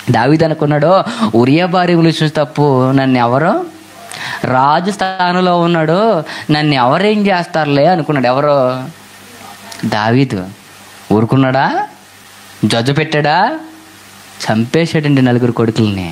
దావీదు అనుకున్నాడు ఉరియా భార్య విషయం తప్పు నన్ను ఎవరు రాజు స్థానంలో ఉన్నాడు నన్ను ఎవరేం చేస్తారులే అనుకున్నాడు ఎవరు దావీదు ఊరుకున్నాడా జజ్జు పెట్టాడా చంపేశాడండి నలుగురు కొడుకుల్ని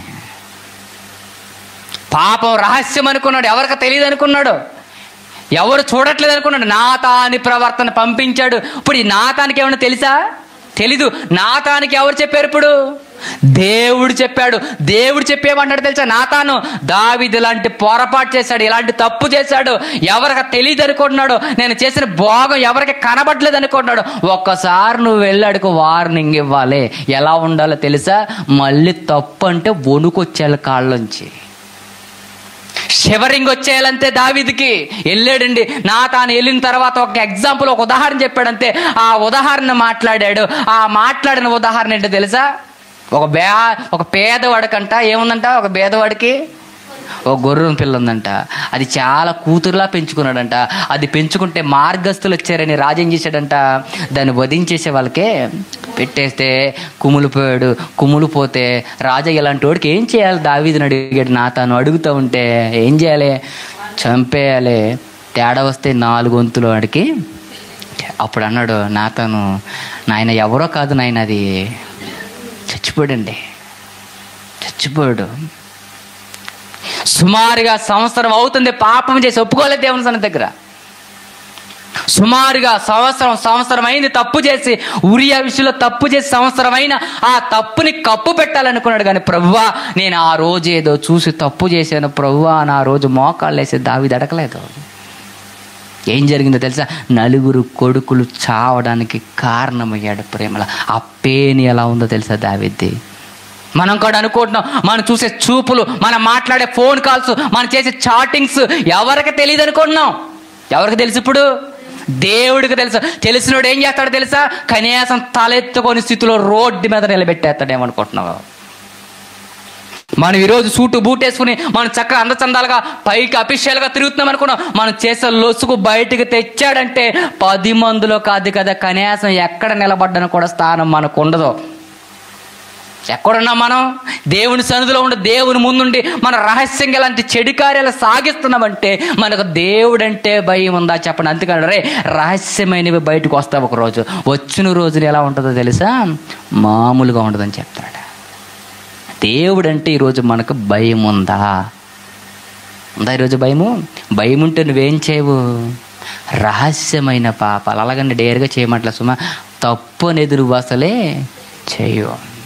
పాపం రహస్యం అనుకున్నాడు ఎవరికి తెలియదు అనుకున్నాడు ఎవరు చూడట్లేదు అనుకున్నాడు నాతాని ప్రవర్తన పంపించాడు ఇప్పుడు ఈ నాతానికి ఏమైనా తెలుసా తెలీదు నాతానికి ఎవరు చెప్పారు ఇప్పుడు దేవుడు చెప్పాడు దేవుడు చెప్పేమన్నాడు తెలుసా నాతాను దావిది ఇలాంటి పొరపాటు చేశాడు ఇలాంటి తప్పు చేశాడు ఎవరికి తెలియదు అనుకుంటున్నాడు నేను చేసిన భోగం ఎవరికి కనబడలేదు అనుకుంటున్నాడు ఒక్కసారి నువ్వు వెళ్ళాడుకు వార్నింగ్ ఇవ్వాలి ఎలా ఉండాలో తెలుసా మళ్ళీ తప్పు అంటే వణుకొచ్చేయాలి కాళ్ళలోంచి షివరింగ్ వచ్చేయాలంతే దావీదికి వెళ్ళాడండి నా తాను వెళ్ళిన తర్వాత ఒక ఎగ్జాంపుల్ ఒక ఉదాహరణ చెప్పాడంతే ఆ ఉదాహరణ మాట్లాడాడు ఆ మాట్లాడిన ఉదాహరణ ఏంటో తెలుసా ఒక బే ఒక పేదవాడికంట ఏముందంట ఒక పేదవాడికి ఒక గొర్రెం పిల్ల ఉందంట అది చాలా కూతురులా పెంచుకున్నాడంట అది పెంచుకుంటే మార్గస్తులు వచ్చారని రాజు ఏం చేశాడంట దాన్ని వధించేసే వాళ్ళకే పెట్టేస్తే కుములు పోయాడు కుములు పోతే రాజా ఇలాంటి వాడికి ఏం చేయాలి దావీదిని అడిగాడు నా తాను అడుగుతూ ఉంటే ఏం చేయాలి చంపేయాలి తేడా వస్తే నాలుగు వంతులు వాడికి అప్పుడు అన్నాడు నా తను నాయన ఎవరో కాదు నాయన అది చచ్చిపోయాడండి చచ్చిపోయాడు సుమారుగా సంవత్సరం అవుతుంది పాపం చేసి ఒప్పుకోలేదు దేవుని సన్న దగ్గర సుమారుగా సంవత్సరం సంవత్సరం అయింది తప్పు చేసి ఉరియా విషయంలో తప్పు చేసి సంవత్సరం అయిన ఆ తప్పుని కప్పు పెట్టాలనుకున్నాడు కానీ ప్రవ్వా నేను ఆ రోజు ఏదో చూసి తప్పు చేశాను ప్రవ్వా అని ఆ రోజు మోకాళ్ళు వేసి దావి దడకలేదు ఏం జరిగిందో తెలుసా నలుగురు కొడుకులు చావడానికి కారణమయ్యాడు ప్రేమల ఆ పేని ఎలా ఉందో తెలుసా దావిద్ది మనం కూడా అనుకుంటున్నాం మనం చూసే చూపులు మనం మాట్లాడే ఫోన్ కాల్స్ మనం చేసే చాటింగ్స్ ఎవరికి తెలియదు అనుకుంటున్నాం ఎవరికి తెలుసు ఇప్పుడు దేవుడికి తెలుసు తెలిసినోడు ఏం చేస్తాడో తెలుసా కనీసం తలెత్తుకొని స్థితిలో రోడ్డు మీద నిలబెట్టేస్తాడేమనుకుంటున్నావు మనం ఈరోజు సూటు బూట్ వేసుకుని మనం చక్కగా అందచందాలుగా పైకి అఫీషియల్గా తిరుగుతున్నాం అనుకున్నాం మనం చేసే లొసుకు బయటికి తెచ్చాడంటే పది మందిలో కాదు కదా కనీసం ఎక్కడ నిలబడ్డను కూడా స్థానం మనకు ఉండదు ఎక్కడున్నాం మనం దేవుని సన్నిధిలో ఉండి దేవుని ముందుండి మన రహస్యంగా ఇలాంటి చెడు కార్యాలు సాగిస్తున్నామంటే మనకు దేవుడంటే భయం ఉందా చెప్పండి అందుకని రే రహస్యమైనవి బయటకు వస్తావు ఒక రోజు వచ్చిన రోజున ఎలా ఉంటుందో తెలుసా మామూలుగా ఉండదని చెప్తాడు దేవుడంటే ఈరోజు మనకు భయం ఉందా ఉందా ఈరోజు భయము భయం ఉంటే నువ్వేం చేయవు రహస్యమైన పాపాలు అలాగని డేరుగా చేయమట్ల సుమా తప్పు అనేది నువ్వు అసలే చేయవు